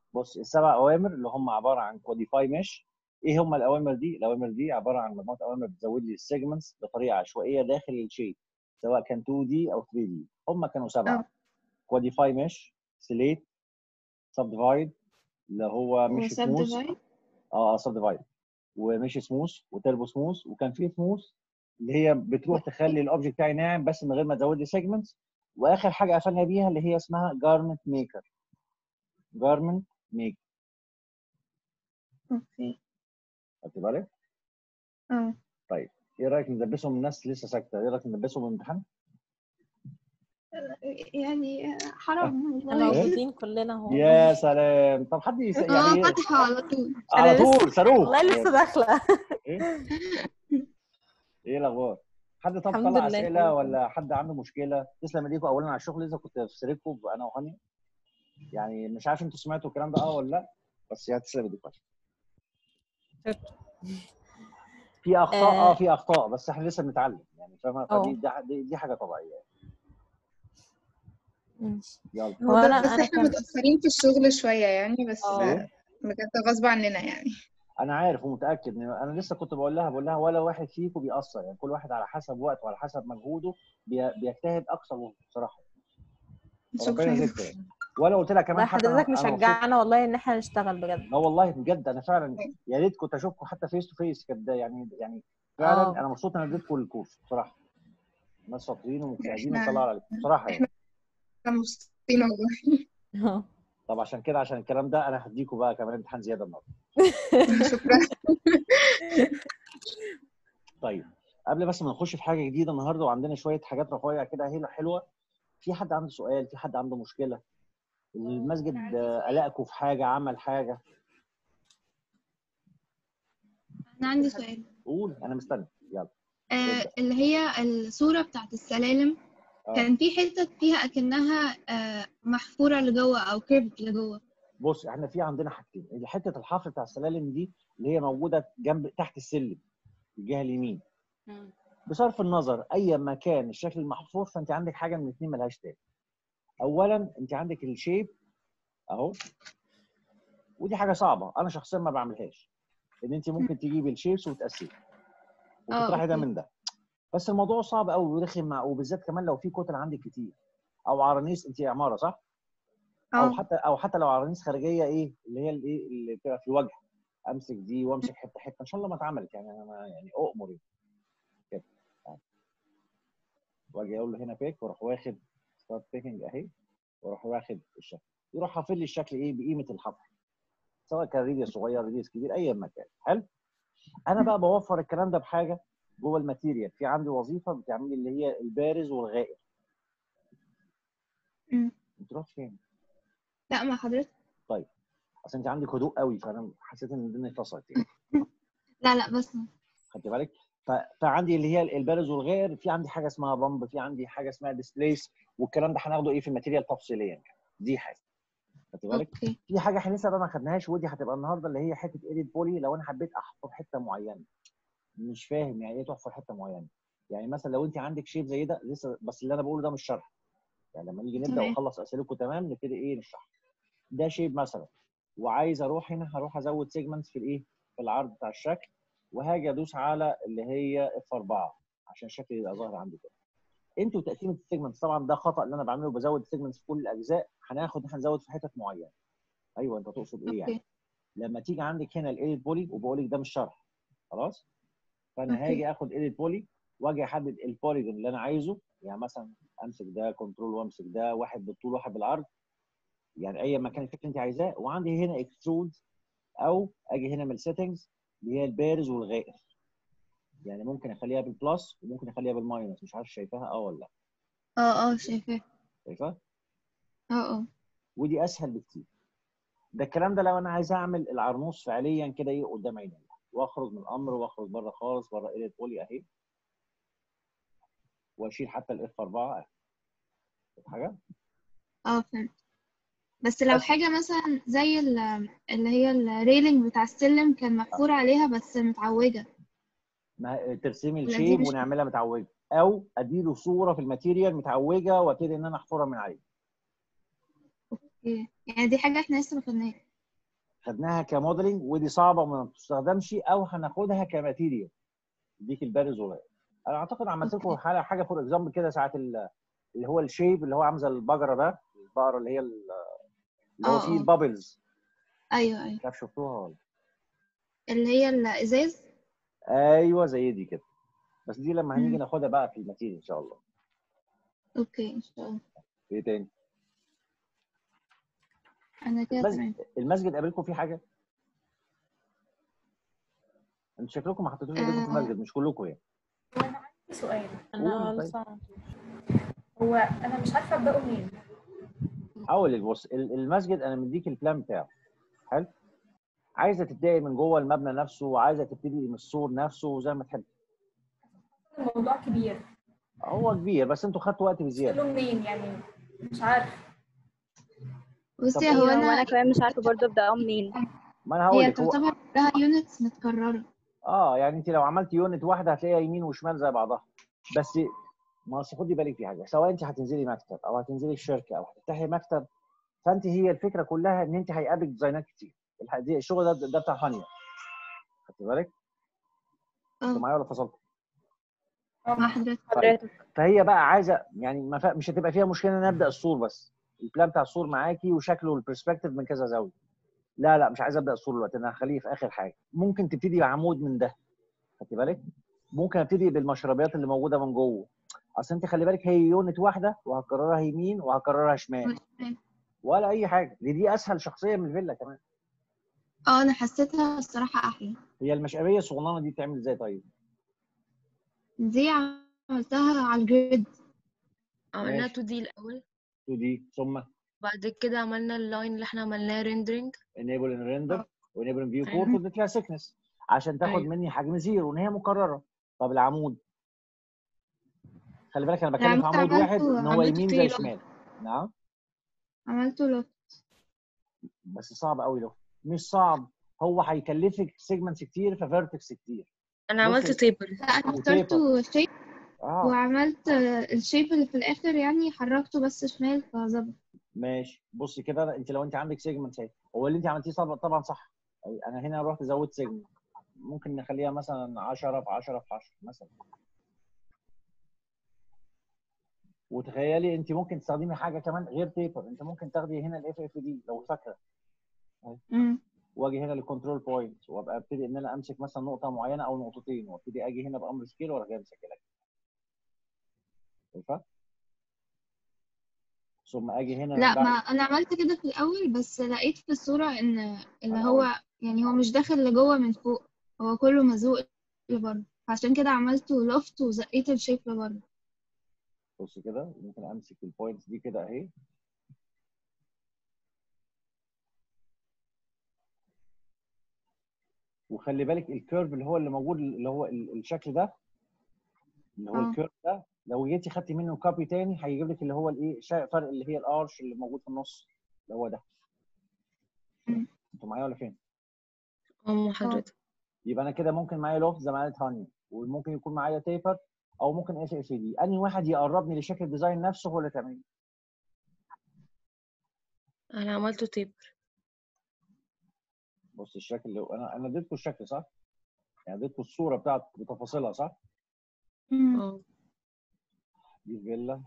بص السبع اوامر اللي هم عباره عن كوديفاي مش ايه هم الاوامر دي؟ الاوامر دي عباره عن مجموعه اوامر بتزود لي السيجمنتس بطريقه عشوائيه داخل الشيب سواء كان 2 دي او 3 دي هم كانوا سبعه اه كوديفاي مش سليت سب ديفايد اللي هو مش وسب سموث ديفايد اه سب ديفايد ومش سموث وتربو سموث وكان في سموث اللي هي بتروح تخلي الاوبجكت بتاعي ناعم بس من غير ما تزود لي سيجمنتس واخر حاجه قفلنا بيها اللي هي اسمها جارمنت ميكر جارمنت ميكر اوكي خدت بالك؟ اه طيب ايه رايك ندبسهم الناس لسه ساكته ايه رايك ندبسهم الامتحان؟ يعني حرام احنا والله موجودين كلنا اهو يا سلام طب حد يس... اه يعني فاتحة على طول على أنا لسه- طول صاروخ والله لسه داخله ايه ايه الاخبار؟ حد طب الحمد طلع لله اسئله كله ولا حد عنده مشكله؟ تسلم ايديكم اولا على الشغل لسه كنت في سيرتكم انا وهاني يعني مش عارف انتوا سمعتوا الكلام ده اه ولا لا بس يعني تسلم ايديكم في اخطاء اه آه. في اخطاء بس احنا لسه بنتعلم يعني فاهمه اه. فدي دي, دي, دي حاجه طبيعيه ماشي يلا هو هو انا بس انا احنا كان متأخرين في الشغل شوية يعني بس اه ايه بجد غصب عننا يعني انا عارف ومتاكد ان انا لسه كنت بقول لها بقول لها ولا واحد فيكم بيأثر يعني كل واحد على حسب وقته وعلى حسب مجهوده بي- بيجتهد اقصى جهد بصراحه فربنا شكرا يزيدكم يعني ولا قلت لها كمان والله حتى انا حضرتك انا مبسوط مشجعنا والله ان احنا نشتغل بجد لا والله بجد انا فعلا يا ريت كنت اشوفكم حتى فيس تو فيس كده يعني يعني فعلا اه انا مبسوط ان انا اديتكم الكورس بصراحه ناس شاطرين ومجتهدين احنا وطلعوا عليكم بصراحه يعني احنا مبسوطين والله طب عشان كده عشان الكلام ده انا هديكم بقى كمان امتحان زياده النهارده شكرا طيب قبل بس ما نخش في حاجه جديده النهارده وعندنا شويه حاجات رفيعه كده هي حلوه في حد عنده سؤال في حد عنده مشكله المسجد آه، قلقكم في حاجه عمل حاجه انا عندي سؤال قول انا مستني يلا آه ابدا اللي هي الصورة بتاعت السلالم اه كان في حتت فيها اكنها آه محفورة لجوه او كيرف لجوه بص احنا في عندنا حاجتين حته الحفر بتاع السلالم دي اللي هي موجوده جنب تحت السلم الجهه اليمين بصرف النظر اي ما كان الشكل المحفور فانت عندك حاجه من الاثنين ملهاش تاني اولا انت عندك الشيب اهو ودي حاجه صعبه انا شخصيا ما بعملهاش ان انت ممكن تجيبي الشيبس وتقسيه اه وتطرحي ده اوكي من ده بس الموضوع صعب قوي ورخم مع وبالذات كمان لو في كتل عندك كتير او عرانيس انت عماره صح؟ او اه حتى او حتى لو عرانيس خارجيه ايه اللي هي الايه اللي بتبقى في الوجه امسك دي وامسك حته حته ان شاء الله ما اتعملت يعني انا ما- يعني اؤمر يعني. كده يعني. واجي اقول له هنا بيك واروح واخد ستارت بيكنج اهي واروح واخد الشكل يروح حافظ لي الشكل ايه بقيمه الحفر سواء كان ريديوس صغير ريديوس كبير اي مكان حلو انا بقى بوفر الكلام ده بحاجه جوه الماتيريال في عندي وظيفه بتعمل لي اللي هي البارز والغائر أمم. انت رحت فين؟ لا ما حضرتك طيب اصل انت عندك هدوء قوي فانا حسيت ان الدنيا اتفصلت يعني لا لا بس خدت بالك ف... فعندي اللي هي البارز والغير في عندي حاجه اسمها بامب في عندي حاجه اسمها ديسبليس والكلام ده هناخده ايه في الماتيريال تفصيليا دي حاجه خدت بالك اوكي في حاجه احنا لسه بقى ما خدناهاش ودي هتبقى النهارده اللي هي حته ايديت بولي لو انا حبيت احفر حته معينه مش فاهم يعني ايه تحفر حته معينه يعني مثلا لو انت عندك شيب زي ده لسه بس اللي انا بقوله ده مش شرح يعني لما نيجي نبدا تمام ونخلص اسئلتكم تمام نبتدي ايه نشرح ده شيب مثلا وعايز اروح هنا هروح ازود سيجمنتس في الايه في العرض بتاع الشكل وهاجي ادوس على اللي هي اف 4 عشان الشكل يبقى ظاهر عندي كده انتوا تقسيمه السيجمنتس طبعا ده خطا اللي انا بعمله بزود السيجمنتس في كل الاجزاء هناخد احنا نزود في حتت معينه ايوه انت تقصد ايه يعني اوكي لما تيجي عندك هنا الايديت بولي وبقول لك ده مش شرح خلاص فانا اوكي هاجي اخد ايديت بولي واجي احدد البوليجون اللي انا عايزه يعني مثلا امسك ده كنترول وامسك ده واحد بالطول واحد بالعرض يعني اي مكان الشكل انت عايزاه وعندي هنا اكسترود او اجي هنا من السيتنجز اللي هي البارز والغائر يعني ممكن اخليها بالبلس وممكن اخليها بالماينس مش عارف شايفاها اه ولا لا اه اه شايفاه شايفاها اه اه ودي اسهل بكتير ده الكلام ده لو انا عايز اعمل العرموس فعليا كده ايه قدام عيني واخرج من الامر واخرج بره خالص بره ايديت بولي اهي واشيل حتى الاف 4 حاجه اه فهمت بس لو بس حاجة مثلا زي ال- اللي هي الريلينج بتاع السلم كان محفور عليها بس متعوجة ما ترسمي لا دي الشيب مش ونعملها متعوجه او اديله صوره في الماتيريال متعوجه وابتدي ان انا احفرها من عليه اوكي يعني دي حاجة احنا لسه ما خدناهاش خدناها كموديلنج ودي صعبه وما بتستخدمش او هناخدها كماتيريال ديك البارز ولا انا اعتقد عملت لكم أوكي. حاجه حاجه فور اكزامبل كده ساعه ال- اللي هو الشيب اللي هو عامل زي البقره ده البقره اللي هي ال- اللي هو اه فيه اه البابلز ايوه ايوه مش عارف شفتوها ولا اللي هي الازاز ايوه زي دي كده بس دي لما هنيجي مم. ناخدها بقى في الماتيريال ان شاء الله اوكي ان شاء الله ايه تاني انا كده تمام المسجد المسجد قابلكم فيه حاجه انتوا شكلكم ما حطيتوش ايديكم في آه. المسجد مش كلكم يعني سؤال انا قولي طيب. لسه هو انا مش عارفه ابداه منين هقول لك بص ال- المسجد انا مديك البلان بتاعه حلو عايزه تبداي من جوه المبنى نفسه وعايزه تبتدي من السور نفسه زي ما تحب الموضوع كبير هو كبير بس انتوا خدتوا وقت بزياده له منين يعني مش عارف بصي طب هو ايوه وانا انا كمان مش عارفه برضه ابداه منين ما انا هقول هي لك هو تعتبر كلها يونتس متكررة اه يعني انت لو عملت يونت واحده هتلاقيها يمين وشمال زي بعضها بس ما اصل خدي بالك في حاجه سواء انت هتنزلي مكتب او هتنزلي الشركه او هتفتحي مكتب فانت هي الفكره كلها ان انت هيقابلك ديزاينات كتير الح- دي الشغل ده ده بتاع هانيا خدت بالك؟ انت اه معايا ولا فصلت؟ مع حضرتك حضرتك فهي بقى عايزه يعني ما ف... مش هتبقى فيها مشكله ان ابدا السور بس البلان بتاع السور معاكي وشكله البرسبكتيف من كذا زاويه لا لا مش عايز ابدا السور دلوقتي انا هخليه في اخر حاجه ممكن تبتدي بعمود من ده خدت بالك ممكن ابتدي بالمشربيات اللي موجوده من جوه اصل انت خلي بالك هي يونت واحده وهكررها يمين وهكررها شمال ولا اي حاجه دي دي اسهل شخصيه من الفيلا كمان اه انا حسيتها الصراحة احلى هي المشقبيه الصغننه دي بتعمل ازاي طيب دي عملتها على الجريد عملنا ماشي. 2 دي الاول 2 دي ثم بعد كده عملنا اللاين اللي احنا عملناه ريندرنج enable and render وenable and view أيوة. code واديت لها thickness عشان تاخد أيوة. مني حجم زيرو ان هي مكرره طب العمود خلي بالك انا بتكلم في العمود عمود واحد عملته- ان هو عملته يمين زي تيلو. شمال نعم عملته لو بس صعب قوي له مش صعب هو هيكلفك سيجمنتس كتير ففيرتكس كتير انا عملت بصي. تيبل لا انا وتيبر. اخترته شيب اه وعملت آه، الشيب اللي في الاخر يعني حركته بس شمال فظبط ماشي بصي كده انت لو انت عندك سيجمنت اهي هو اللي انت عملتيه طبعا طبعا صح انا هنا رحت زودت سيجمنت ممكن نخليها مثلا 10 في 10 في 10 مثلا وتخيلي انت ممكن تستخدمي حاجه كمان غير تيبر انت ممكن تاخدي هنا الاف اف دي لو فاكره امم واجي هنا للكنترول بوينت وابقى ابتدي ان انا امسك مثلا نقطه معينه او نقطتين وابتدي اجي هنا بامر سكيل واروح جاي مسكها لك شايفه؟ ثم اجي هنا لا بعد- ما انا عملت كده في الاول بس لقيت في الصورة ان اللي أنا هو أقول. يعني هو مش داخل لجوه من فوق هو كله مزوق لبره عشان كده عملته لوفت وزقيت الشيب لبره بص كده ممكن امسك البوينتس دي كده اهي وخلي بالك الكيرف اللي هو اللي موجود اللي هو ال- الشكل ده اللي هو اه. الكيرف ده لو جيتي خدتي منه كوبي تاني هيجيب لك اللي هو الايه شا- فرق اللي هي الارش اللي موجود في النص اللي هو ده مم. انتوا معايا ولا فين؟ اه مع حضرتك يبقى انا كده ممكن معايا لوفت زي ما قالت هاني وممكن يكون معايا تيبر او ممكن اف اف دي انهي واحد يقربني لشكل الديزاين نفسه هو اللي تعمليه انا عملته تيبل بص الشكل اللي انا انا اديتكم الشكل صح؟ يعني اديتكم الصوره بتاعت بتفاصيلها صح؟ مم. اه دي فيلا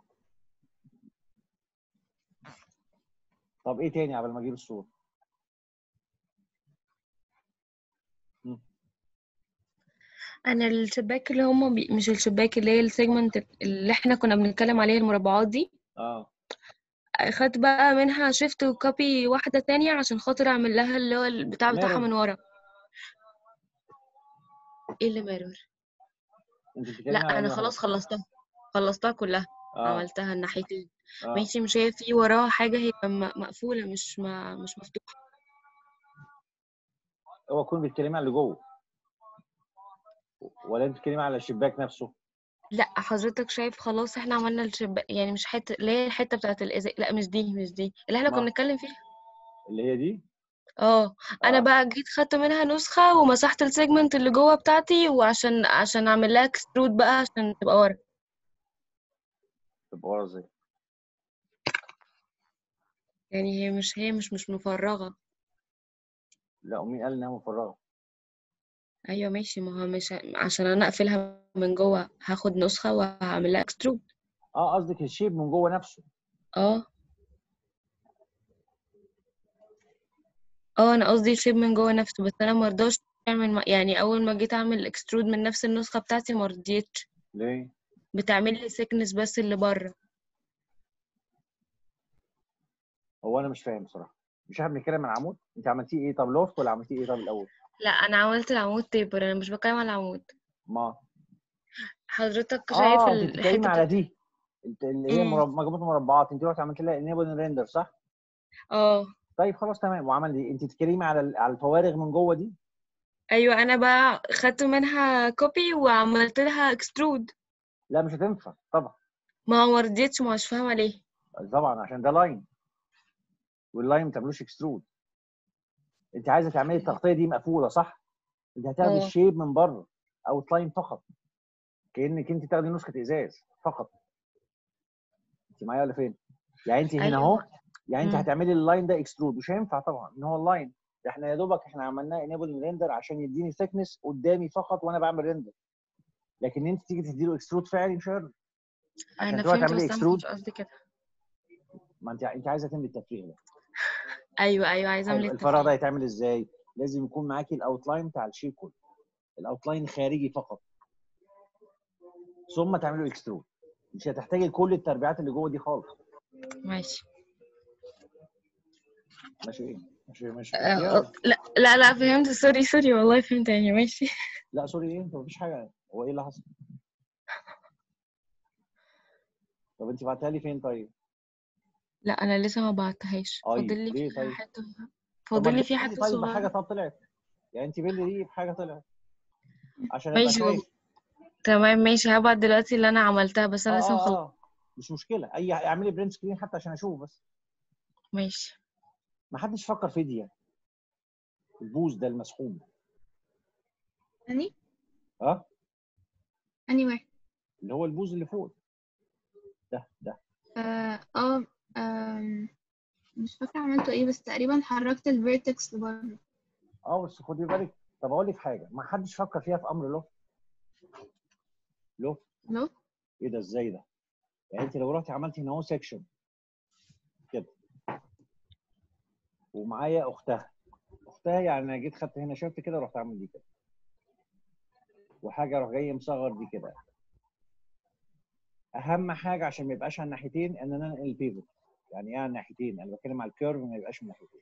طب ايه تاني قبل ما اجيب الصوره؟ انا الشباك اللي هما بي... مش الشباك اللي هي السيجمنت اللي احنا كنا بنتكلم عليها المربعات دي اه خدت بقى منها شيفت وكوبي واحدة تانية عشان خاطر اعمل لها اللي هو البتاع بتاعها ميرور. من ورا ايه اللي ميرور انت بتتكلمي لا على انا أنهي خلاص واحدة؟ خلصتها خلصتها كلها اه عملتها الناحيتين اه ماشي مش هي في وراها حاجة هي م- مقفولة مش ما مش مفتوحة هو تكون بتتكلمي على اللي جوه ولا انت بتتكلمي على الشباك نفسه؟ لا حضرتك شايف خلاص احنا عملنا الشباك يعني مش حتة اللي هي الحتة بتاعت الإزاز لا مش دي مش دي اللي احنا كنا ما بنتكلم فيها اللي هي دي؟ اه انا اه بقى جيت خدت منها نسخة ومسحت السيجمنت اللي جوه بتاعتي وعشان عشان اعمل لها اكسترود بقى عشان تبقى ورا تبقى ورا ازاي؟ يعني هي مش هي مش مش مفرغة لا ومين قال انها مفرغه ايوه ماشي ما هو مش عشان انا اقفلها من جوه هاخد نسخة وهعمل لها اكسترود اه قصدك الشيب من جوه نفسه اه اه انا قصدي الشيب من جوه نفسه بس انا مرضاش اعمل م- يعني اول ما جيت اعمل اكسترود من نفس النسخة بتاعتي مرضيتش ليه بتعمل لي سيكنس بس اللي بره هو انا مش فاهم بصراحه مش احنا بنتكلم عن عمود انت عملتيه ايه طب لوفت ولا عملتيه ايه طب الاول لا انا عملت العمود تيبر انا مش بتكلم على العمود ما حضرتك شايف اه انت ال- بتتكلمي الحتة على بتاعت دي انت اللي هي مم. مرب... مجموعه مربعات انت رحت عملت لها انيبل ريندر صح اه طيب خلاص تمام وعمل دي انت بتتكلمي على ال- على الفوارغ من جوه دي ايوه انا بقى خدت منها كوبي وعملت لها اكسترود لا مش هتنفع طبعا ما هو مرضيتش ما مش فاهمه ليه طبعا عشان ده لاين واللاين ما بتعملوش اكسترود انت عايزه تعملي التغطيه دي مقفوله صح انت هتاخدي اه الشيب من بره او لاين فقط كانك انت تاخدي نسخه ازاز فقط انت معايا ولا فين يعني انت هنا اهو ايوه يعني انت مم. هتعملي اللاين ده اكسترود مش هينفع طبعا ان هو اللاين ده احنا يا دوبك احنا عملناه انيبل ريندر عشان يديني ثيكنس قدامي فقط وانا بعمل ريندر لكن انت تيجي تدي له اكسترود فعلي مش هيرضى عشان انا تروحي فهمت تعملي بس انا ما اكسترود كنتش قصدي كده ما انت انت عايزه تملي التفريغ ده ايوه ايوه عايزه اعمل حلو الفراغ ده التفريغ هيتعمل ازاي لازم يكون معاكي الاوتلاين بتاع الشيب كله الاوتلاين خارجي فقط ثم تعملوا اكسترود مش هتحتاجي كل التربيعات اللي جوه دي خالص ماشي ماشي ايه ماشي ماشي آه، يلا لا لا لا فهمت سوري سوري والله فهمت يعني ماشي لا سوري ايه انت مفيش حاجه هو ايه اللي حصل طب انت بعتها لي فين طيب لا انا لسه ما بعتهاش ايوه فاضل لي ليه فيها طيب حته طب ما فاضل لي تبين فيها لي حته طيب بحاجه صغيره طب طلعت يعني انت بين لي بحاجه طلعت عشان ابقى ماشي شايف تمام ماشي هبعت دلوقتي اللي انا عملتها بس اه انا لسه اه مخلص اه مش مشكله اي اعملي برنت سكرين حتى عشان اشوف بس ماشي ما حدش فكر في دي يعني. البوز ده المسحوب يعني اه أني واحد اللي هو البوز اللي فوق ده ده اه آه، آم، مش فاكرة عملته ايه بس تقريبا حركت الفيرتكس لبره اه بس خدي بالك طب اقول لك حاجه ما حدش فكر فيها في امر لو لو لو ايه ده ازاي ده يعني انت لو رحتي عملتي هنا اهو سيكشن كده ومعايا اختها اختها يعني انا جيت خدت هنا شفت كده رحت عامل دي كده وحاجه اروح جاي مصغر دي كده اهم حاجه عشان ما يبقاش على الناحيتين ان انا انقل البيفوت يعني ايه على الناحيتين انا بتكلم على الكيرف ما يبقاش من ناحيتين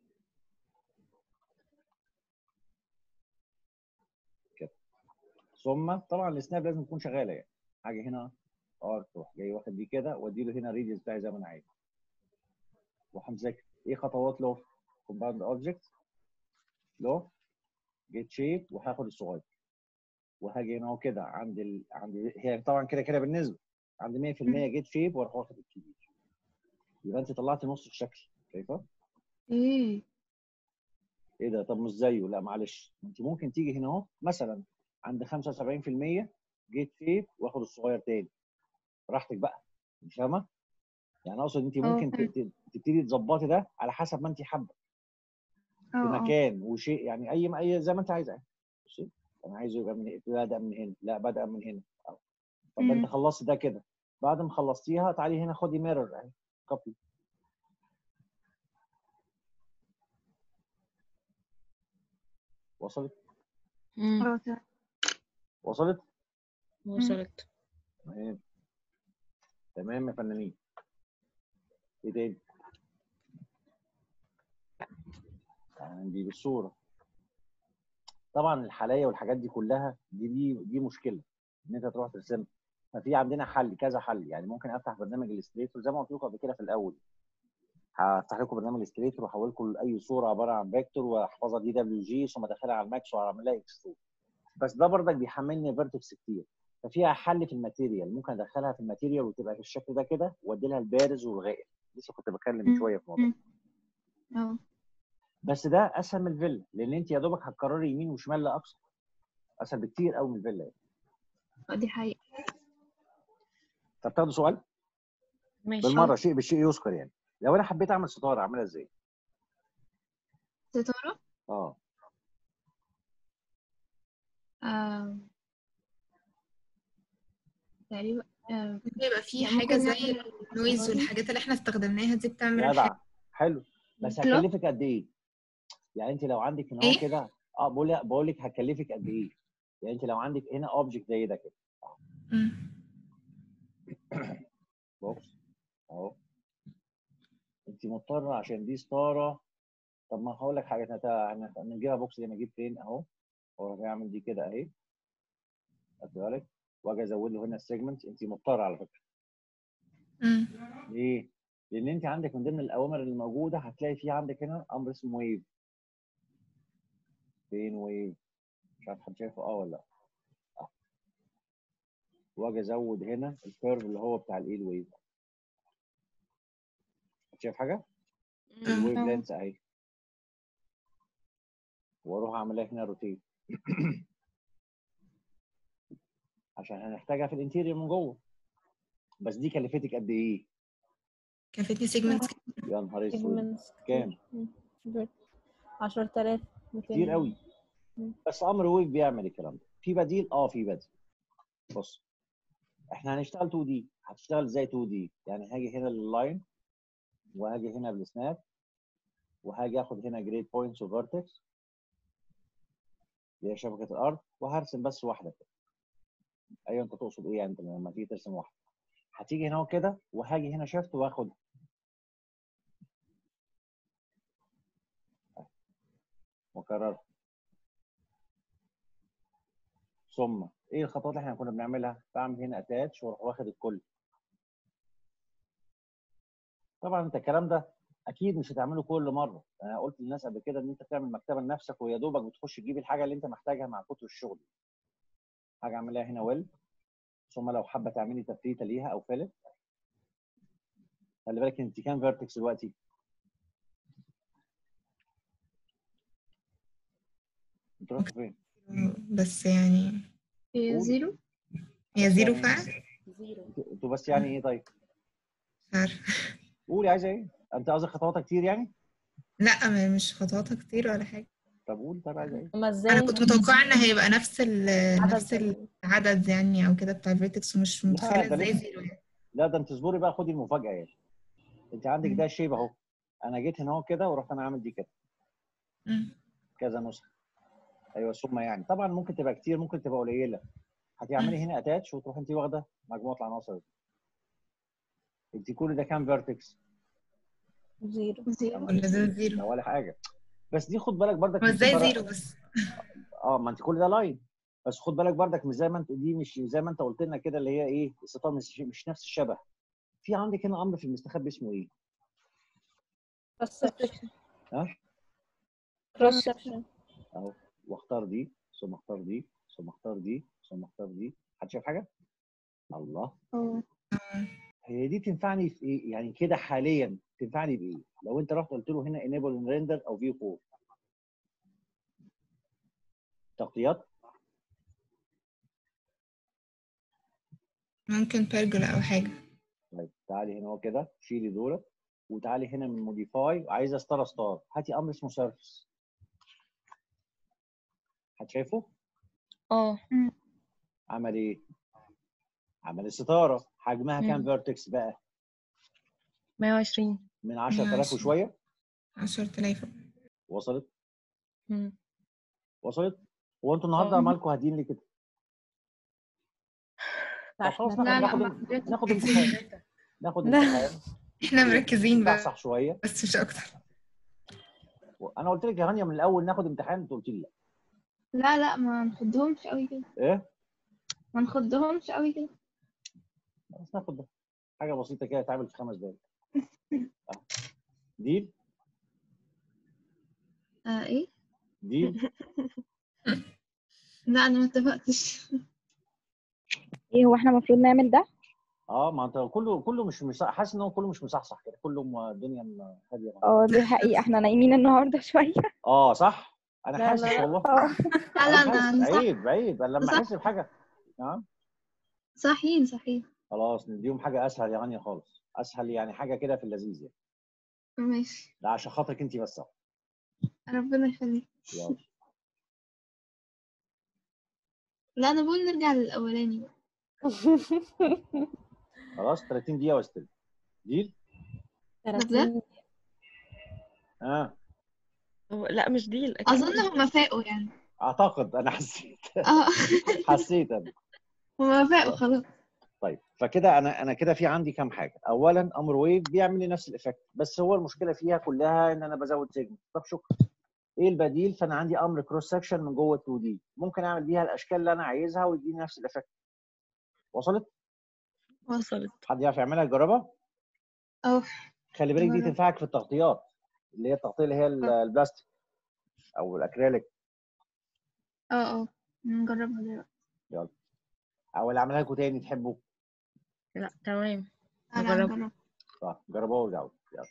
كده ثم طبعا السناب لازم تكون شغاله يعني حاجه هنا ارك تروح جاي واخد دي كده وادي له هنا الريديوس بتاعي زي ما انا عايز وهمسك ايه خطوات لو كومباوند اوبجكت لو جيت شيب وهاخد الصغير وهاجي هنا اهو كده عند ال... عند هي طبعا كده كده بالنسبه عند 100% جيت شيب واروح واخد الكبير يبقى انت طلعتي نص الشكل شايفه؟ ايه ايه ده طب مش زيه لا معلش انت ممكن تيجي هنا اهو مثلا عند 75% جيت شيب واخد الصغير تاني براحتك بقى انت فاهمه؟ يعني اقصد انت اه ممكن فهمت ت- ت- تبتدي تظبطي ده على حسب ما انت حابه في اه اه مكان وشيء يعني اي اي زي ما انت عايزه بصي انا عايزه يبقى من بدا من هنا لا بدا من هنا أو. طب انت أمم. خلصت ده كده بعد ما خلصتيها تعالي هنا خدي ميرور اهي كوبي وصلت مم. اه تمام. وصلت وصلت تمام تمام يا فنانين ايه تاني عندي بالصوره طبعا الحلايا والحاجات دي كلها دي دي دي مشكله ان انت تروح ترسمها ففي عندنا حل كذا حل يعني ممكن افتح برنامج الاستريتور زي ما قلت لكم قبل كده في الاول هفتح لكم برنامج الاستريتور واحول لكم لاي صوره عباره عن فيكتور واحفظها دي دبليو جي ثم ادخلها على الماكس واعمل لها اكسترود بس ده برضك بيحملني فيرتكس كتير ففيها حل في الماتيريال ممكن ادخلها في الماتيريال وتبقى في الشكل ده كده وادي لها البارز والغائب لسه كنت بتكلم من أمم. شويه في الموضوع أمم. اه بس ده اسهل من الفيلا لان انت يا دوبك هتكرري يمين وشمال لاقصى اسهل بكتير قوي من الفيلا يعني. آه، دي حقيقة طب تاخدوا سؤال ماشي بالمره شيء بالشيء يذكر يعني لو انا حبيت اعمل ستاره اعملها ازاي ستارة اه آه، تقريبا آه، ممكن يبقى في يعني حاجة ممكن زي نعمل النويز اختبار. والحاجات اللي احنا استخدمناها دي بتعمل جدع الحاجة حلو بس كلوك؟ هكلفك قد ايه؟ يعني انت لو عندك هنا هو إيه؟ كده اه بقول بقول لك هكلفك قد ايه؟ يعني انت لو عندك هنا اوبجكت زي ده كده مم. بوكس اهو انت مضطره عشان دي ستاره طب ما هقول لك حاجه نت- هن- نجيبها بوكس زي ما اجيب فين اهو واروح اعمل دي كده اهي خدت بالك واجي ازود له هنا السيجمنت انت مضطره على فكره مم. ليه؟ لان انت عندك من ضمن الاوامر اللي موجوده هتلاقي في عندك هنا امر اسمه ويف فين ويف مش عارف حد شايفه اه ولا لا آه. واجي ازود هنا الكيرف اللي هو بتاع الايه الويف شايف حاجه؟ الويف آه. لينس اهي واروح اعملها هنا روتيت عشان هنحتاجها في الانتيريور من جوه بس دي كلفتك قد ايه؟ كفتني سيجمنتس يا نهار اسود سيجمنتس كام؟ 10000 كتير قوي مم. بس امر ويف بيعمل الكلام ده في بديل اه في بديل بص احنا هنشتغل 2 دي هتشتغل ازاي 2 دي يعني هاجي هنا لللاين وهاجي هنا بالسناب وهاجي اخد هنا جريد بوينتس وفيرتكس اللي هي شبكه الارض وهرسم بس واحده كده ايوه انت تقصد ايه يعني انت لما تيجي ترسم واحده هتيجي هنا كده وهاجي هنا شيفت واخد واكررها ثم ايه الخطوات اللي احنا كنا بنعملها؟ بعمل هنا اتاتش واروح واخد الكل. طبعا انت الكلام ده اكيد مش هتعمله كل مره، انا قلت للناس قبل كده ان انت تعمل مكتبه لنفسك ويا دوبك بتخش تجيب الحاجه اللي انت محتاجها مع كتر الشغل. حاجه اعملها هنا ويل ثم لو حابه تعملي تفريته ليها او فيلت خلي بالك انت كام فيرتكس دلوقتي؟ انت رحت فين؟ بس يعني هي قولي. زيرو هي زيرو يعني- فعلا انتوا- انتوا بس يعني ايه طيب؟ مش عارفة قولي عايزه ايه؟ انت قصدك خطواتها كتير يعني؟ لا ما- مش خطواتها كتير ولا حاجة طب قولي طب عايزه ايه؟ هما ازاي انا كنت متوقعة ان هيبقى نفس ال نفس عدد العدد يعني او كده بتاع الفيرتكس ومش متخيلة ده ازاي لسه. زيرو يعني لا ده انت اصبري بقى خدي المفاجاه يعني انت عندك مم. ده الشيب اهو انا جيت هنا اهو كده ورحت انا عامل دي كده مم. كذا نسخه ايوه ثم يعني طبعا ممكن تبقى كتير ممكن تبقى قليله هتعملي هنا اتاتش وتروح انت واخده مجموعه العناصر دي انت كل ده كام فيرتكس زيرو زيرو ولا ده ده زيرو ولا حاجه بس دي خد بالك بردك هو مش ازاي فرق- زيرو بس اه ما انت كل ده لاين بس خد بالك بردك مش زي ما انت دي مش زي ما انت قلت لنا كده اللي هي ايه الستار مش, مش نفس الشبه في عندك هنا امر في المستخبي اسمه ايه؟ كروس سكشن ها؟ كروس سكشن اهو واختار دي ثم اختار دي ثم اختار دي ثم اختار دي حد شايف حاجه؟ الله اه هي دي تنفعني في ايه؟ يعني كده حاليا تنفعني بايه؟ لو انت رحت قلت له هنا enable render او view 4 تغطيات ممكن بيرجولا او حاجة طيب تعالي هنا هو كده شيلي دولت وتعالي هنا من موديفاي عايزه ستار ستار هاتي امر اسمه سيرفس حد شايفه؟ اه عمل ايه؟ عمل الستاره حجمها كام مم. فيرتكس بقى؟ 120 من 10000 120. وشويه عشرة آلاف وصلت؟ مم. وصلت؟ هو انتوا النهارده اه. مالكم هادين ليه كده؟ طب خلاص لا ناخد لا ناخد ما ناخد امتحان ناخد لا. امتحان احنا مركزين بقى صح شويه بس مش اكتر انا قلت لك يا هانيا من الاول ناخد امتحان انت قلت لي لا لا لا ما نخضهمش قوي كده ايه؟ ما نخضهمش قوي كده بس ناخد ده حاجه بسيطه كده تعمل في خمس دقايق آه. ديل آه ايه ديل لا انا ما اتفقتش ايه هو احنا المفروض نعمل ده اه ما انت كله كله مش مش حاسس ان هو كله مش مصحصح كده كله م- الدنيا م- هاديه اه دي حقيقة احنا نايمين النهاردة شوية اه صح انا لا، حاسس لا. والله اه لا انا لا حاسس انا صح عيب عيب أنا لما صح. احس بحاجه نعم صحيين صحيين خلاص نديهم حاجه اسهل يا غانيه خالص اسهل يعني حاجه كده في اللذيذ يعني ماشي ده عشان خاطرك انت بس ربنا يخليك يلا لا انا بقول نرجع للاولاني بقى خلاص 30 دقيقه واستلم ديل 30 اه لا مش دي الأكيد اظن هما فاقوا يعني اعتقد انا حسيت اه حسيت انا هما فاقوا خلاص طيب فكده انا انا كده في عندي كام حاجه اولا امر ويف بيعمل لي نفس الايفكت بس هو المشكله فيها كلها ان انا بزود سيجمنت طب شكرا ايه البديل فانا عندي امر كروس سكشن من جوه 2 دي ممكن اعمل بيها الاشكال اللي انا عايزها ويديني نفس الايفكت وصلت وصلت حد يعرف يعملها يجربها اه خلي بالك دي جرب. تنفعك في التغطيات اللي هي التغطيه اللي هي ال- البلاستيك او الاكريليك اه اه نجربها دلوقتي او اللي اعملها لكم تاني تحبوا لا تمام تعالى نجرب. نجرب طيب جربوها وارجعوا يلا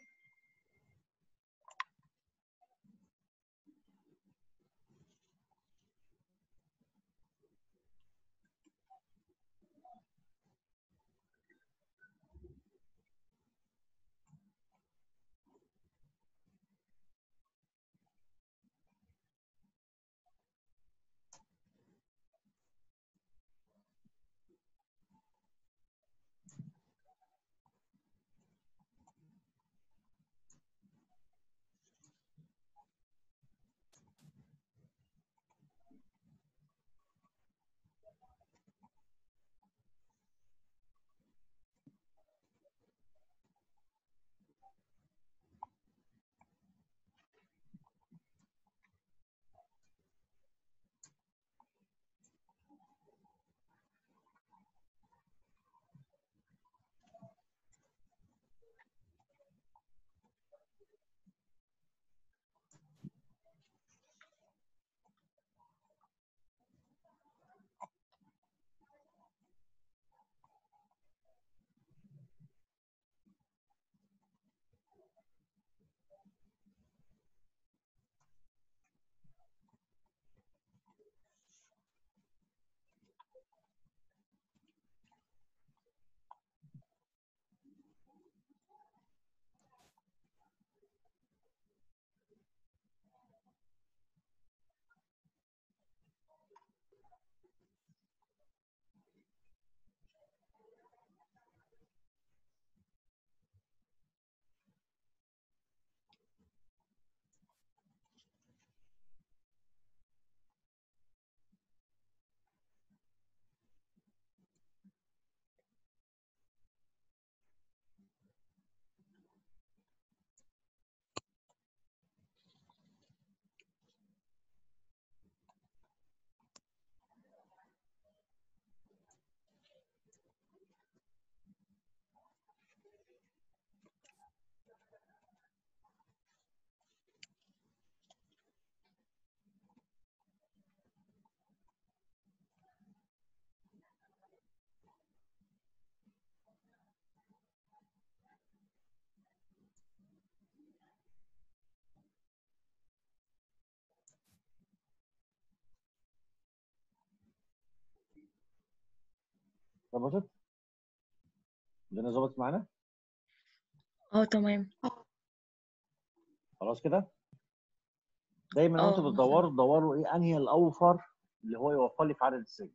ظبطت؟ الدنيا ظبطت معانا؟ اه تمام خلاص كده؟ دايما اه، وانتوا بتدوروا تدوروا ايه انهي الاوفر اللي هو يوفر لي في عدد السجن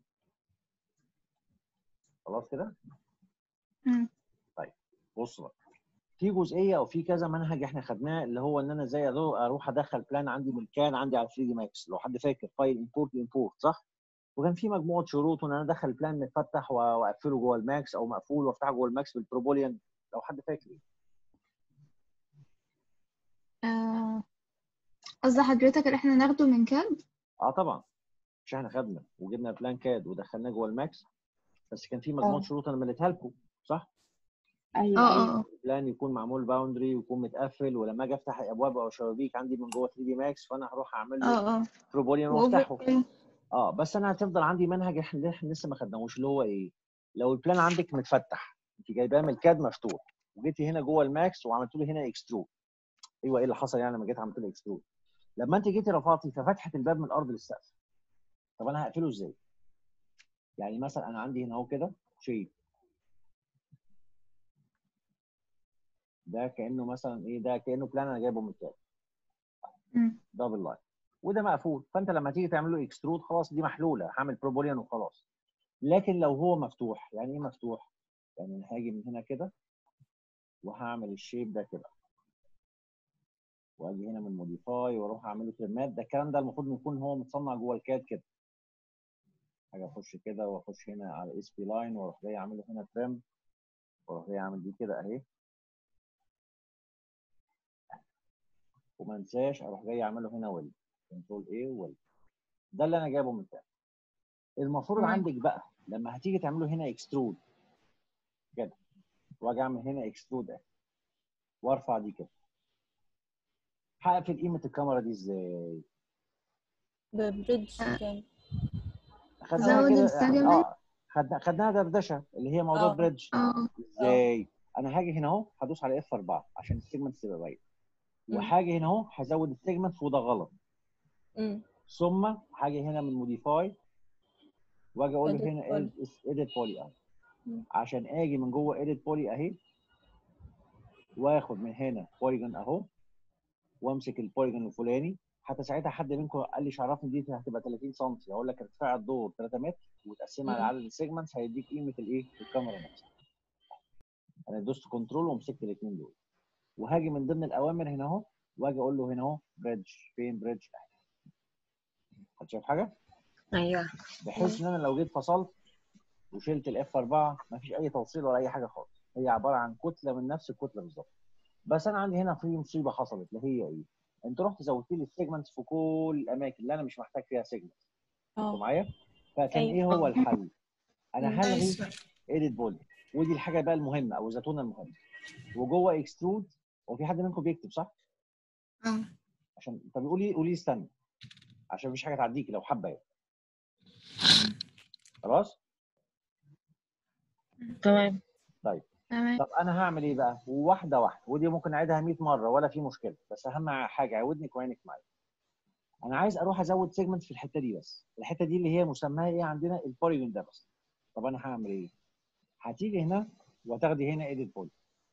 خلاص كده؟ مم. بص بقى في جزئيه او في كذا منهج احنا خدناه اللي هو ان انا ازاي أرو- اروح ادخل بلان عندي من كان عندي على 3 دي ماكس لو حد فاكر فايل امبورت امبورت صح؟ وكان في مجموعه شروط ان انا ادخل بلان متفتح و- واقفله جوه الماكس او مقفول وافتحه جوه الماكس بالبروبوليان لو حد فاكر آه، قصدي حضرتك اللي احنا ناخده من كام اه طبعا مش احنا خدنا وجبنا بلان كاد ودخلناه جوه الماكس بس كان في مجموعه اه. شروط انا مليتها لكم صح؟ ايوه اه ايوه اه اه البلان يكون معمول باوندري ويكون متقفل ولما اجي افتح ابواب او شبابيك عندي من جوه 3 دي ماكس فانا هروح اعمل له اه اه بروبوليان وافتحه وأوفر اه بس انا هتفضل عندي منهج احنا احنا لسه ما خدناهوش اللي هو ايه؟ لو البلان عندك متفتح انت جايباه من الكاد مفتوح وجيتي هنا جوه الماكس وعملت له هنا اكسترود ايوه ايه اللي حصل يعني لما جيت عملت له اكسترود لما انت جيتي رفعتي ففتحت الباب من الارض للسقف طب انا هقفله ازاي؟ يعني مثلا انا عندي هنا اهو كده شيء ده كانه مثلا ايه ده كانه بلان انا جايبه من الكاد مم. دبل لاين وده مقفول فانت لما تيجي تعمل له اكسترود خلاص دي محلوله هعمل بروبوليان وخلاص لكن لو هو مفتوح يعني ايه مفتوح؟ يعني انا هاجي من هنا كده وهعمل الشيب ده كده واجي هنا من موديفاي واروح اعمله ترمات ده الكلام ده المفروض يكون هو متصنع جوه الكاد كده حاجه اخش كده واخش هنا على اس بي لاين واروح جاي اعمله هنا ترم واروح جاي اعمل دي كده اهي وما انساش اروح جاي اعمله هنا ويل كنترول ايه ويل ده اللي انا جايبه من تحت المفروض تمام. عندك بقى لما هتيجي تعمله هنا اكسترود كده واجي اعمل هنا اكسترود اهي وارفع دي كده هقفل قيمه الكاميرا دي ازاي؟ ببريدج تاني خدناها زود كده السجمنت. اه خدنا خدناها دردشه اللي هي موضوع آه. بريدج اه ازاي؟ انا هاجي هنا اهو هدوس على اف 4 عشان السيجمنت تبقى باينه مم. وهاجي هنا اهو هزود السيجمنت وده غلط امم ثم هاجي هنا من موديفاي واجي اقول له Edit هنا poly. اديت بولي اهو مم. عشان اجي من جوه اديت بولي اهي واخد من هنا بوليجون اهو وامسك البوليجون الفلاني حتى ساعتها حد منكم قال لي عرفني دي هتبقى 30 سم اقول لك ارتفاع الدور 3 متر وتقسمها على مم. عدد السيجمنتس هيديك قيمه الايه الكاميرا نفسها انا دوست كنترول ومسكت الاثنين دول وهاجي من ضمن الاوامر هنا اهو واجي اقول له هنا اهو بريدج فين بريدج حد شايف حاجه ايوه بحيث ان انا لو جيت فصلت وشلت الاف 4 مفيش اي توصيل ولا اي حاجه خالص هي عباره عن كتله من نفس الكتله بالظبط بس انا عندي هنا في مصيبه حصلت اللي هي ايه انت رحت زودت لي السيجمنتس في كل الاماكن اللي انا مش محتاج فيها سيجمنت انتوا اه معايا فكان أيوة. ايه هو الحل انا مم. هلغي نايس ايديت بولي ودي الحاجه بقى المهمه او الزتونه المهمه وجوه اكسترود هو في حد منكم بيكتب صح اه عشان طب قولي قولي استنى عشان مفيش حاجه تعديكي لو حابه يعني خلاص تمام تمام طب انا هعمل ايه بقى واحده واحده ودي ممكن اعيدها 100 مره ولا في مشكله بس اهم حاجه عودنك وعينك معايا انا عايز اروح ازود سيجمنت في الحته دي بس الحته دي اللي هي مسماها ايه عندنا البوليجون ده بس طب انا هعمل ايه هتيجي هنا وتاخدي هنا ايديت بولي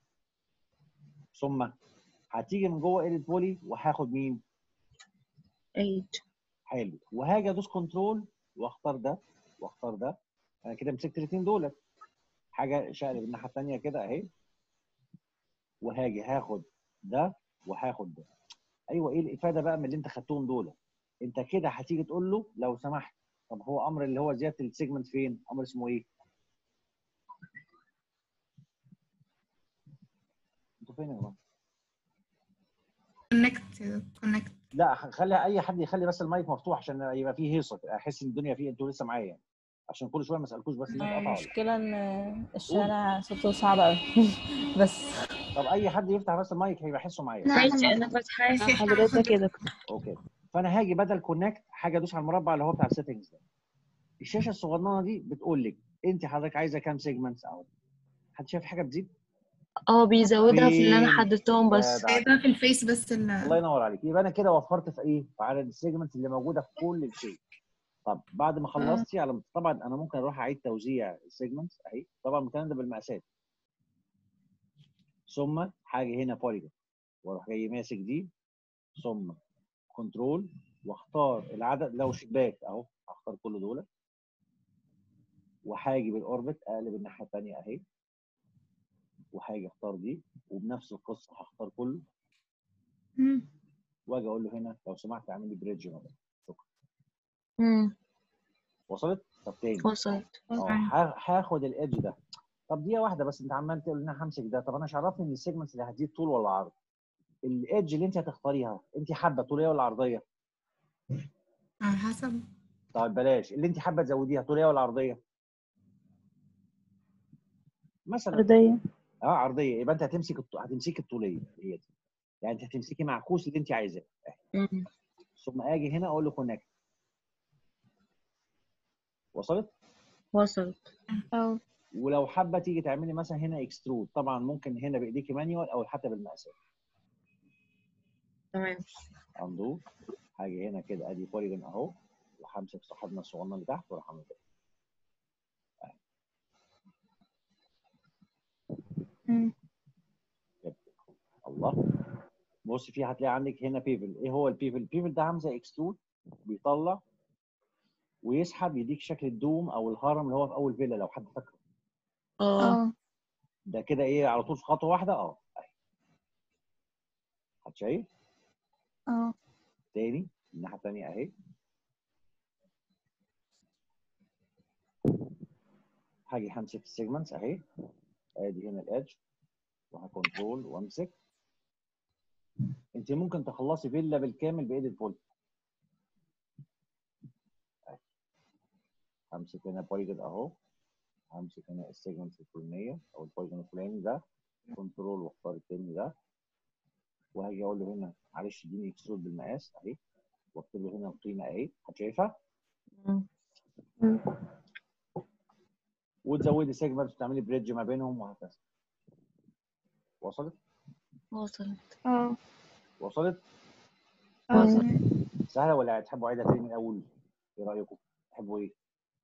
ثم هتيجي من جوه ايديت بولي وهاخد مين ايد حلو وهاجي ادوس كنترول واختار ده واختار ده انا كده مسكت الاثنين دولت حاجه شقلب الناحيه الثانيه كده اهي وهاجي هاخد ده وهاخد ده ايوه ايه الافاده بقى من اللي انت خدتهم دول انت كده هتيجي تقول له لو سمحت طب هو امر اللي هو زياده السيجمنت فين امر اسمه ايه انتوا فين يا جماعه كونكت كونكت لا خلي اي حد يخلي بس المايك مفتوح عشان يبقى فيه هيصه احس ان الدنيا فيه انتوا لسه معايا يعني عشان كل شويه ما اسالكوش بس النت قطع ولا المشكلة ان الشارع صوته صعب قوي بس طب اي حد يفتح بس المايك هيبقى يحسه معايا لا ماشي احنا انا فاتحاه في حضرتك كده اوكي فانا هاجي بدل كونكت حاجه ادوس على المربع اللي هو بتاع السيتنجز ده الشاشه الصغننه دي بتقول لك انت حضرتك عايزه كام سيجمنتس او حد شايف حاجه بتزيد اه بيزودها في اللي انا فين؟ حددتهم بس جدع. ده في الفيس بس الله ال ينور عليك يبقى انا كده وفرت في ايه في عدد السيجمنتس اللي موجوده في كل شيء طب بعد ما خلصتي على طبعا انا ممكن اروح اعيد توزيع السيجمنتس اهي طبعا الكلام ده بالمقاسات ثم حاجه هنا بوليجون واروح جاي ماسك دي ثم كنترول واختار العدد لو شباك اهو هختار كل دول وهاجي بالاوربت اقلب الناحيه الثانيه اهي وهاجي اختار دي وبنفس القصه هختار كله مم. واجي اقول له هنا لو سمحت اعمل لي بريدج مثلا شكرا امم وصلت؟ طب تاني وصلت اه ه- هاخد الايدج ده طب دقيقه واحده بس انت عمال تقول ان انا همسك ده طب انا مش عرفني ان السيجمنتس اللي هتزيد طول ولا عرض الايدج اللي انت هتختاريها انت حابه طوليه ولا عرضيه؟ على حسب طب بلاش اللي انت حابه تزوديها طوليه ولا عرضيه؟ مثلا أرضية اه عرضيه يبقى انت هتمسك الط... هتمسكي الطوليه هي دي يعني انت هتمسكي معكوس اللي انت عايزاه امم ثم اجي هنا اقول له كونكت وصلت؟ وصلت اه ولو حابه تيجي تعملي مثلا هنا اكسترود طبعا ممكن هنا بايديكي مانيوال او حتى بالمقاسات تمام اندو حاجه هنا كده ادي بوليجون اهو وهمسك صاحبنا الصغنن اللي تحت واروح اعمل كده مم. الله بص في هتلاقي عندك هنا بيفل ايه هو البيفل البيفل ده عامل زي اكسترود بيطلع ويسحب يديك شكل الدوم او الهرم اللي هو في اول فيلا لو حد فاكره اه اه ده كده ايه على طول في خطوه واحده اه أهي. حد شايف اه تاني الناحيه التانيه اهي هاجي همسك السيجمنتس اهي ادي هنا الادج وهكنترول وامسك انت ممكن تخلصي فيلا بالكامل بايد بول أهي. همسك هنا بوليجون اهو همسك هنا السيجمنتس الفلانيه او البوليجون الفلاني ده كنترول واختار التاني ده وهاجي اقول له هنا معلش اديني اكسترود بالمقاس اهي واكتب له هنا القيمه اهي هتشايفها مم. وتزودي سيجمنت وتعملي بريدج ما بينهم وهكذا وصلت وصلت اه وصلت اه وصل. تمام. سهله ولا تحبوا اعيدها تاني من الاول ايه رايكم تحبوا ايه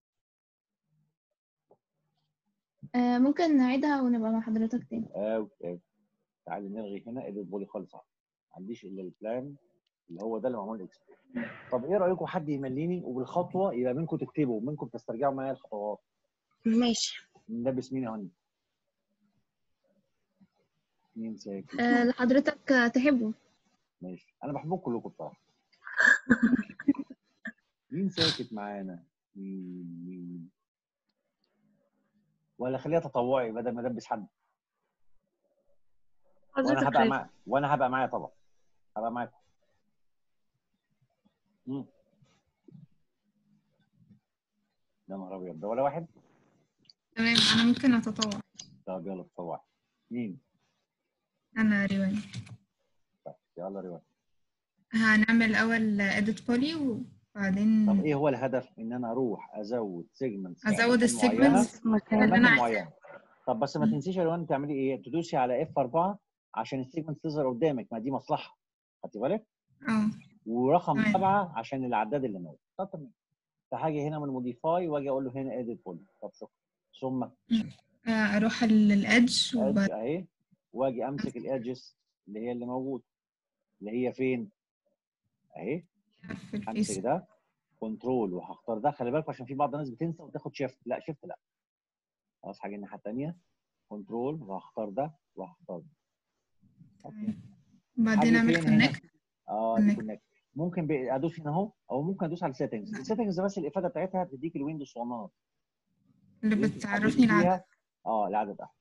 آه، ممكن نعيدها ونبقى مع حضرتك تاني اوي اوي تعالي نلغي هنا اديت بولي خالص اهو ما عنديش الا البلان اللي هو ده اللي معمول اكس طب ايه رايكم حد يمليني وبالخطوه يبقى منكم تكتبوا منكم تسترجعوا معايا الخطوات ماشي نلبس مين يا هاني مين ساكت آه، اللي حضرتك آه، تحبه ماشي انا بحبكم كلكم بصراحه مين ساكت معانا مين مين ولا خليها تطوعي بدل ما ادبس حد وانا حضرتك هبقى شايف مع وانا هبقى معايا طبعا هبقى معاكم مم. يا نهار ابيض ده ولا واحد تمام انا ممكن اتطوع طب يلا تطوعي مين انا ريوان طيب يلا ريوان هنعمل الاول اديت بولي وبعدين طب ايه هو الهدف ان انا اروح ازود سيجمنتس ازود السيجمنتس مكان اللي اماكن انا عايزاه معينه طب بس ما مم. تنسيش يا ريوان تعملي ايه تدوسي على اف 4 عشان السيجمنت تظهر قدامك ما دي مصلحه خدتي بالك اه ورقم تمام. سبعه عشان العداد اللي موجود طب تمام فهاجي هنا من موديفاي واجي اقول له هنا اديت بولي طب شكرا ثم آه، اروح للادج ادج وبعد اهي واجي امسك الادجز اللي هي اللي موجود اللي هي فين اهي في الفيس همسك ده كنترول وهختار ده خلي بالكم عشان في بعض الناس بتنسى وتاخد شيفت لا شيفت لا خلاص حاجه الناحيه الثانيه كنترول وهختار ده وهختار ده أوكي. بعدين هاجي اعمل فين هنا؟ كونكت اه دي Connect. كونكت ممكن ب- ادوس هنا اهو او ممكن ادوس على السيتنجز السيتنجز بس الافاده بتاعتها بتديك الويندوز صغننه اللي اللي انت بتعرفني تحددي العدد فيها اه العدد ده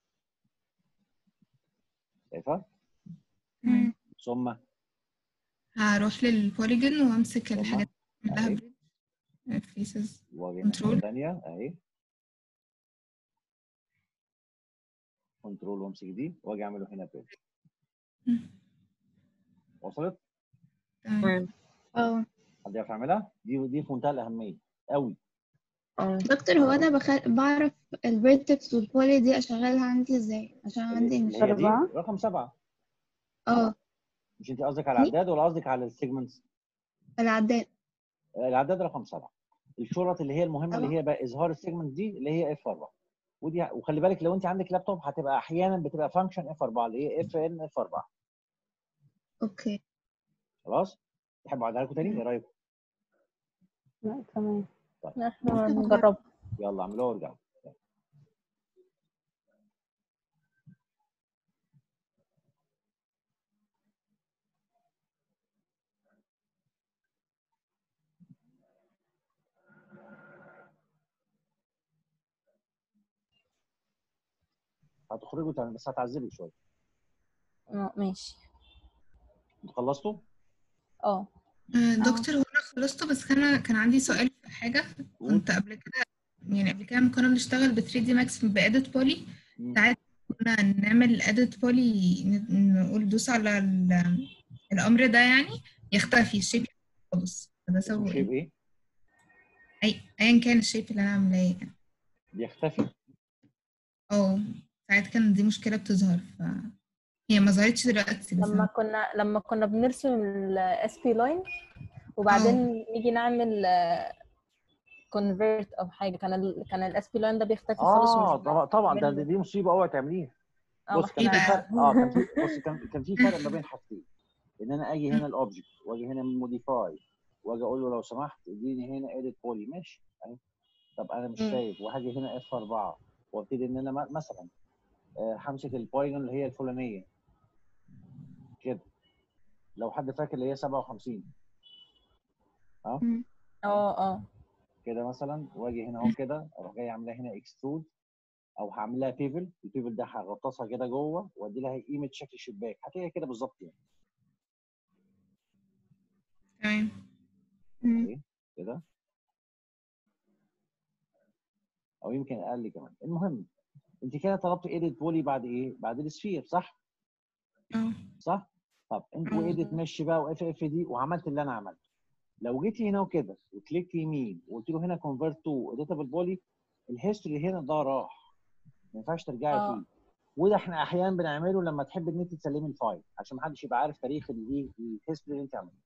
شايفه مم. ثم هروح للبوليجون وامسك ثم الحاجات كلها اهي بريد فيسز واجي الناحيه Control. الثانيه اهي كنترول وامسك دي واجي اعمله هنا بيج وصلت؟ تمام اه حد يعرف يعملها؟ دي دي في منتهى الاهميه قوي اه دكتور هو انا بخ... بعرف الفيرتكس والبولي دي اشغلها عندي ازاي عشان عندي اللي مش هي دي أربعة. رقم سبعه اه مش انت قصدك على العداد ولا قصدك على السيجمنتس؟ العداد العداد رقم سبعه الشرط اللي هي المهمه اللي طبعا. هي بقى اظهار السيجمنت دي اللي هي اف 4 ودي وخلي بالك لو انت عندك لابتوب هتبقى احيانا بتبقى فانكشن اف 4 اللي هي اف ان اف 4 اوكي خلاص؟ تحبوا اعيدها لكم تاني؟ ايه رايكم؟ لا تمام احنا نجرب يلا اعملوها وارجعوا هتخرجوا تاني بس هتعذبك شويه آه، ماشي انتوا خلصتوا؟ اه آه، دكتور هو انا خلصته بس كان كان عندي سؤال في حاجه قول. كنت قبل كده يعني قبل كده لما كنا بنشتغل ب 3 دي ماكس باديت بولي مم. ساعات كنا نعمل اديت بولي نقول دوس على ال- الامر ده يعني يختفي الشيب خالص فده اسمه سببه شيب ايه؟ ايه؟ اي ايا كان الشيب اللي انا عاملاه يعني. بيختفي اه ساعات كان دي مشكله بتظهر ف هي ما ظهرتش دلوقتي بس لما أنا- كنا لما كنا بنرسم الاس بي لاين وبعدين نيجي نعمل كونفيرت او حاجه كان ال كان الاس بي لاين ده بيختفي خالص اه ومش طبعا طبعا ده بنعمل- دي مصيبه اوعى تعمليها اه بص كان في احنا فرق اه كان في بص كان كان في فرق ما بين حاجتين ان انا اجي هنا الاوبجكت واجي هنا من موديفاي واجي اقول له لو سمحت اديني هنا اديت بولي ماشي اهي طب انا مش مم. شايف وهاجي هنا اف 4 وابتدي ان انا م- مثلا آه، همسك البايجون اللي هي الفلانيه كده لو حد فاكر اللي هي 57 مم. اه اه كده مثلا واجي هنا اهو كده اروح جاي عاملاها هنا اكسترود او هعملها بيفل البيفل ده هغطسها كده جوه وادي لها قيمه شكل شباك هتلاقيها كده بالظبط يعني تمام مم. اهي كده او يمكن اقل كمان المهم انت كده طلبت ايديت بولي بعد ايه؟ بعد السفير صح؟ اه صح؟ طب انت اه. وايديت مشي بقى واف اف دي وعملت اللي انا عملته لو جيتي هنا وكده وكليكت يمين وقلت له هنا كونفرت تو اديتابل بولي الهيستوري هنا ده راح ما ينفعش ترجعي اه. فيه وده احنا احيانا بنعمله لما تحب ان انت تسلمي الفايل عشان ما حدش يبقى عارف تاريخ الايه الهيستوري اللي انت عملته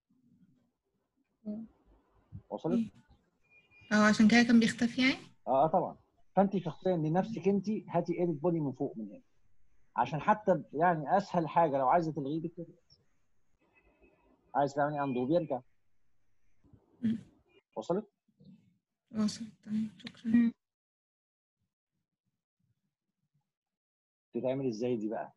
مم. وصلت؟ اه عشان كده كان بيختفي يعني اه اه طبعا فانت شخصيا لنفسك انت هاتي ايديت بولي من فوق من هنا عشان حتى يعني اسهل حاجه لو عايزه تلغيه بكده عايز تعملي اندو بيرجع مم. وصلت؟ واصل تمام شكرا مم. تتعمل ازاي دي بقى؟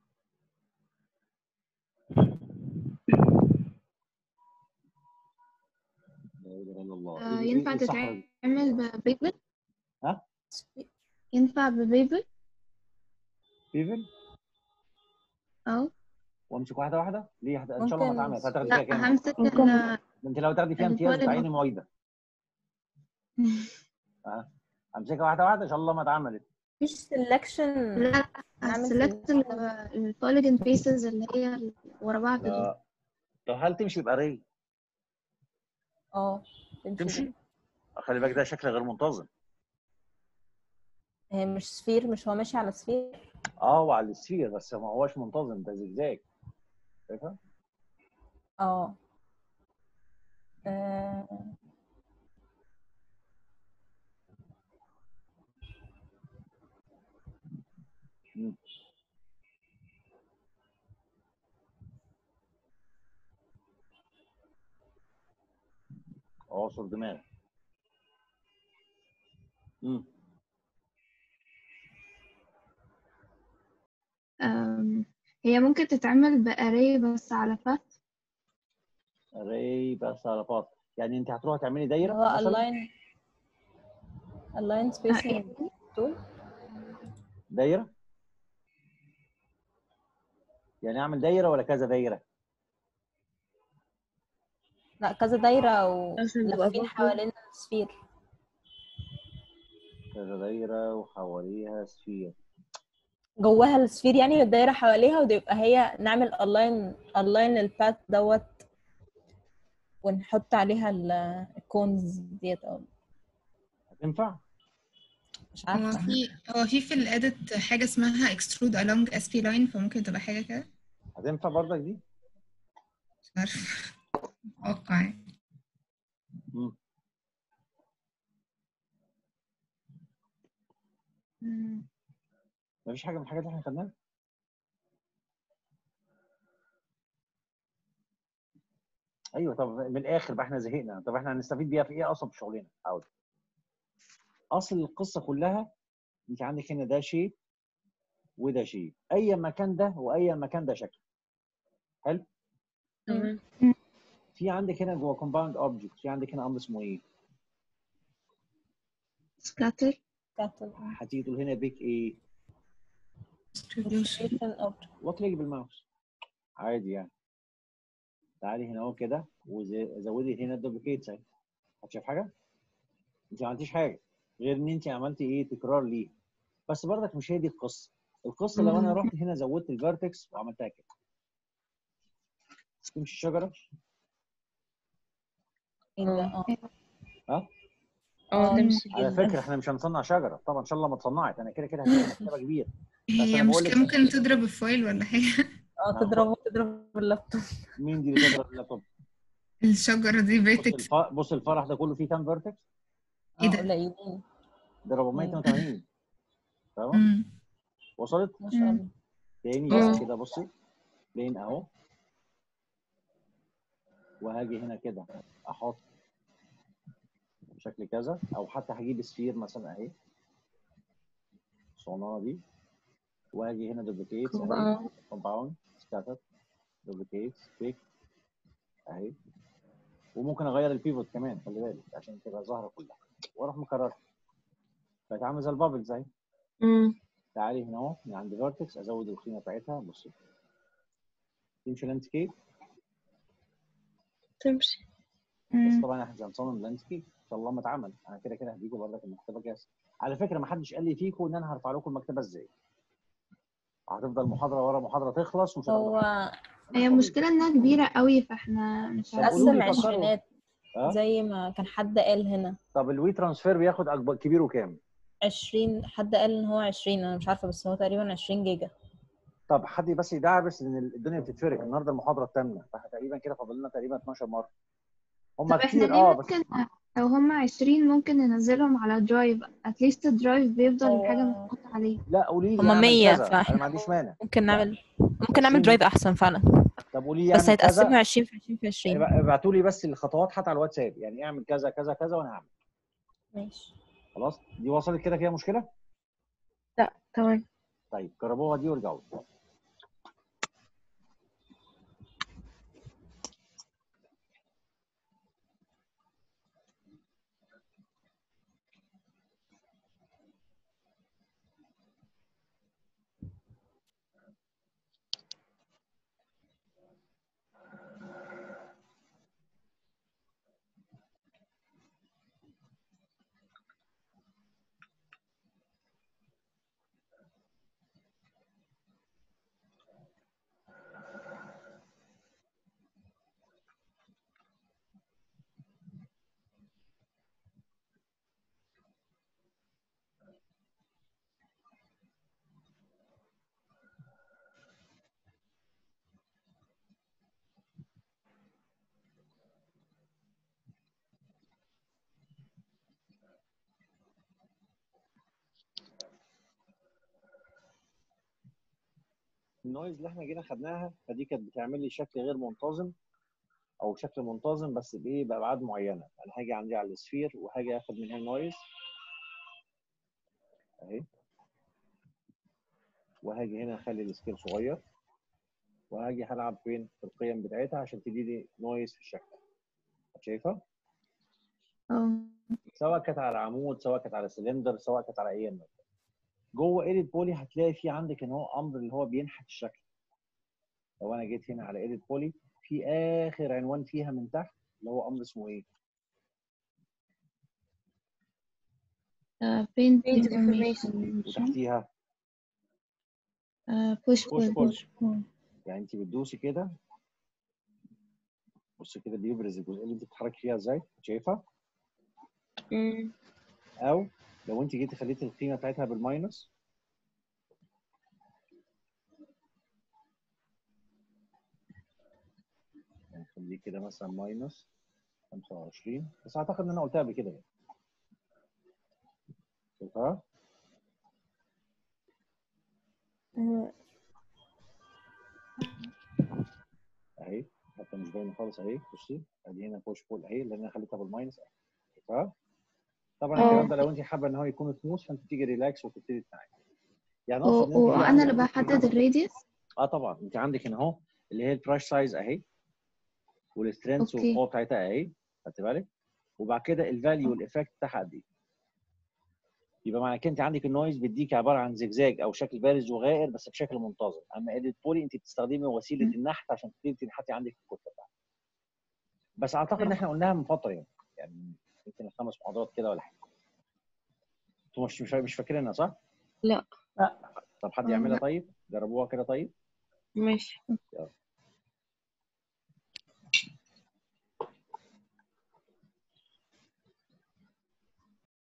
لا اله الا الله آه، إيه- إيه- ينفع إيه الصحراء دي؟ تتعمل ببيبل ها؟ ينفع ببيبل بيفل اه وامسك واحده واحده ليه هت- ان شاء الله ما ممكن اتعمل هتاخدي لا فيها كام؟ همسك ممكن- ال ده انت لو تاخدي فيها امتياز البولي بتعيني معيده اه امسكها واحده واحده ان شاء الله ما اتعملت مفيش سelection لا نعمل سلكت البوليجون بيسز اللي هي ال- ورا بعض دي لا طب هل تمشي باري؟ اه تمشي تمشي؟ بيه. خلي بالك ده شكل غير منتظم هي مش سفير مش هو ماشي على سفير اه وعلى السفير بس ما هوش منتظم ده زجزاج شايفها؟ اه آه، مم. اعصر دماغ امم أم، هي ممكن تتعمل بأري بس على فات ري بس على فاضي يعني انت هتروحي تعملي اللي دايره هو مثلا align align spacing tool دايره يعني اعمل دايره ولا كذا دايره لا كذا دايرة عشان تبقى ولافين فوق. حوالين السفير كذا دايره وحواليها سفير جواها السفير يعني والدايرة حواليها وتبقى هي نعمل align align الباث دوت ونحط عليها الكونز ديت أو هتنفع مش هو عارفة في هو في في الاديت حاجة اسمها extrude along SP line فممكن تبقى حاجة كده هتنفع برضك دي مش عارفة اتوقع يعني مم. مم. مفيش حاجه من الحاجات اللي احنا خدناها ايوه طب من الاخر بقى احنا زهقنا طب احنا هنستفيد بيها في ايه اصلا في شغلنا حاول اصل القصه كلها انت عندك هنا ده شيء وده شيء اي مكان ده واي مكان ده شكل حلو تمام في عندك هنا جوه كومباوند اوبجكت في عندك هنا امر اسمه ايه سكاتر كاتل هتيجي تقول هنا بيك ايه distribution distribution of واكليك بالماوس عادي يعني تعالي هنا اهو كده وزودي هنا الدوبليكيتس اهي هتشوف حاجه انت ما عملتيش حاجه غير ان انت عملتي ايه تكرار ليه بس برضك مش هي دي القصه القصه لو انا رحت هنا زودت الفيرتكس وعملتها كده تمشي الشجره ايه ده اه ها اه تمشي على جدا فكره احنا مش هنصنع شجره طبعا ان شاء الله ما اتصنعت انا كده كده هسيب مكتبه كبيره هي أنا بقول مشكلة لك- ممكن تضرب الفايل ولا حاجة اه تضربه تضرب اللابتوب مين دي اللي تضرب اللابتوب الشجرة دي بص فيرتكس الف... بص الفرح ده كله فيه كام فيرتكس إيه اه ده؟ قليلين ده 482 تمام مم. وصلت ما شاء الله تاني مم. بس كده بصي بلين اهو وهاجي هنا كده احط بشكل كذا او حتى هجيب سفير مثلا اهي الصغننه دي وهاجي هنا دوبليكيت اهي آه. كومباوند سكاتر دوبليكيت بيك اهي وممكن اغير البيفوت كمان خلي بالك عشان تبقى ظاهره كلها واروح مكررها بقت عامله زي البابلز اهي مم. تعالي هنا اهو من عند فيرتكس ازود القيمه بتاعتها بصي تمشي لاندسكيب تمشي بس مم. طبعا احنا مش هنصمم لاندسكيب ان شاء الله ما اتعمل انا كده كده هديكم برضك المكتبه جاهزه على فكره ما حدش قال لي فيكم ان انا هرفع لكم المكتبه ازاي هتفضل محاضره ورا محاضره تخلص ومش هو هتاخدوا حاجة. هي المشكلة انها كبيرة قوي فاحنا مش طب عارفين قولوا لي قسم فكروا. عشرينات اه زي ما كان حد قال هنا طب الوي ترانسفير بياخد اكبر كبيره كام؟ 20 حد قال ان هو 20 انا مش عارفه بس هو تقريبا 20 جيجا طب حد بس يدعبس ان الدنيا بتتفرق النهارده المحاضره الثامنه فتقريبا كده فاضل لنا تقريبا 12 مره هم طب احنا كتير ليه اه بس ممكن لو هما عشرين ممكن ننزلهم على درايف اتليست الدرايف بيفضل هو- الحاجة محطوطة عليه لا قولي لي هما اعمل 100 كذا فاحنا انا ما عنديش مانع ممكن نعمل ممكن نعمل 20 درايف احسن فعلا طب قولي لي بس اعمل هيتقسموا كذا 20 في 20 في 20 ابعتوا لي بس الخطوات حتى على الواتساب يعني اعمل كذا كذا كذا وانا هعمل ماشي خلاص دي وصلت كده فيها مشكله لا تمام طيب جربوها دي وارجعوا لي. النويز اللي احنا جينا خدناها فدي كانت بتعمل لي شكل غير منتظم او شكل منتظم بس بايه بابعاد معينه انا هاجي عندي على السفير وهاجي اخد من هنا نويز اهي وهاجي هنا اخلي السكيل صغير وهاجي هلعب فين في القيم بتاعتها عشان تديني نويز في الشكل شايفه اه سواء كانت على عمود سواء كانت على سلندر سواء كانت على اي نوع جوه ايديت بولي هتلاقي في عندك ان هو امر اللي هو بينحت الشكل لو انا جيت هنا على ايديت بولي في اخر عنوان فيها من تحت اللي هو امر اسمه ايه بينت Paint انفورميشن وتحتيها بوش بوش بول بول يعني انت بتدوسي كده بص كده بيبرز الجزئيه اللي انت بتتحركي فيها ازاي شايفها مم. او لو انت جيتي خليتي القيمه بتاعتها بالماينس يعني خليه كده مثلا ماينس 25 بس اعتقد ان انا قلتها قبل كده يعني شايفها آه، اهي حتى مش باينه خالص اهي بصي ادي هنا بوش بول اهي لان انا خليتها بالماينس اهي شايفها طبعا اه. الكلام ده لو انت حابه ان هو يكون سموث فانت تيجي ريلاكس وتبتدي تتعامل يعني اقصد ان انت في وانا عندك- اللي بحدد الراديوس اه طبعا انت عندك هنا اهو اللي هي البراش سايز اهي والسترينث أوكي. والقوه بتاعتها اهي خدت بالك وبعد كده الفاليو والايفكت بتاعها قد ايه يبقى معنى كده انت عندك النويز بيديك عباره عن زجزاج او شكل بارز وغائر بس بشكل منتظم اما اديت بولي انت بتستخدمي وسيله م. النحت عشان تبتدي تنحتي عندك في الكتله بتاعتك بس اعتقد ان احنا قلناها من فتره يعني يعني يمكن خمس محاضرات كده ولا حاجه انتوا مش مش مش فاكرينها صح؟ لا طب حد آه، يعملها لا. طيب؟ جربوها كده طيب؟ ماشي